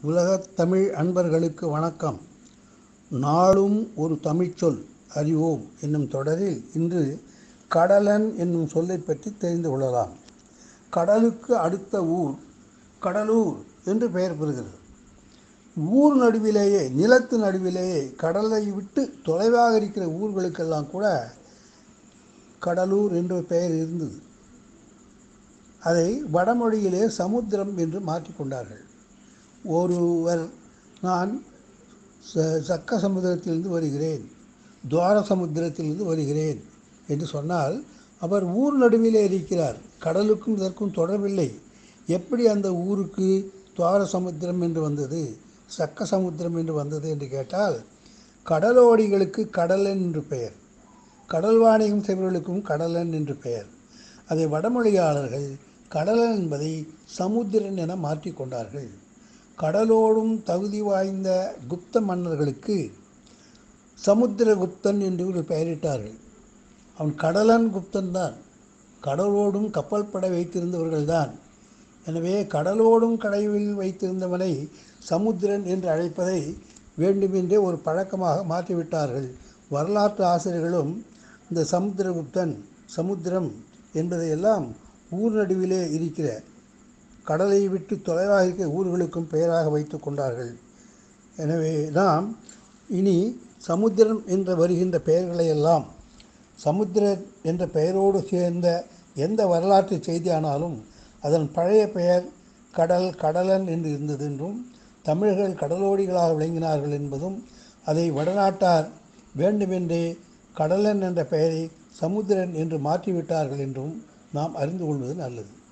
உலகத் தமிழ் அன்பர்களுக்கு வணக்கம் நாளும் ஒரு தமிழ்ச்சொல் அறிவோம் என்னும் தொடரில் இன்று கடலன் என்னும் சொல்லைப் பற்றி தெரிந்து கொள்ளலாம் கடலுக்கு அடுத்த ஊர் கடலூர் என்று பெயர் பெறுகிறது ஊர் நடுவிலேயே நிலத்து நடுவிலேயே கடலை விட்டு தொலைவாக இருக்கிற ஊர்களுக்கெல்லாம் கூட கடலூர் என்ற பெயர் இருந்தது அதை வடமொழியிலே சமுத்திரம் என்று மாற்றிக்கொண்டார்கள் ஒருவர் நான் ச- சக்க சமுத்திரத்திலிருந்து வருகிறேன் துவார சமுத்திரத்திலிருந்து வருகிறேன் என்று சொன்னால் அவர் ஊர் நடுவிலே இருக்கிறார் கடலுக்கும் இதற்கும் தொடர்பில்லை எப்படி அந்த ஊருக்கு துவார சமுத்திரம் என்று வந்தது சக்க சமுத்திரம் என்று வந்தது என்று கேட்டால் கடலோடிகளுக்கு கடலன் என்று பெயர் கடல் வாணிகம் செய்பவர்களுக்கும் கடலன் என்று பெயர் அதை வடமொழியாளர்கள் கடலன் என்பதை சமுத்திரன் என மாற்றிக்கொண்டார்கள் கடலோடும் தகுதி வாய்ந்த குப்த மன்னர்களுக்கு சமுத்திரகுப்தன் என்று ஒரு பெயரிட்டார்கள் அவன் கடலன் குப்தன் தான் கடலோடும் கப்பல் படை வைத்திருந்தவர்கள்தான் எனவே கடலோடும் கடைவில் வைத்திருந்தவனை சமுத்திரன் என்று அழைப்பதை வேண்டுமென்றே ஒரு பழக்கமாக மாற்றிவிட்டார்கள் வரலாற்று ஆசிரியர்களும் இந்த சமுத்திரகுப்தன் சமுத்திரம் என்பதையெல்லாம் ஊர் நடுவிலே இருக்கிற கடலை விட்டு தொலைவாக இருக்கிற ஊர்களுக்கும் பெயராக வைத்து கொண்டார்கள் எனவே நாம் இனி சமுத்திரம் என்று வருகின்ற பெயர்களை எல்லாம் சமுத்திரன் என்ற பெயரோடு சேர்ந்த எந்த வரலாற்று செய்தியானாலும் அதன் பழைய பெயர் கடல் கடலன் என்று இருந்தது என்றும் தமிழர்கள் கடலோடிகளாக விளங்கினார்கள் என்பதும் அதை வடநாட்டார் வேண்டுமென்றே கடலன் என்ற பெயரை சமுத்திரன் என்று மாற்றிவிட்டார்கள் என்றும் நாம் அறிந்து கொள்வது நல்லது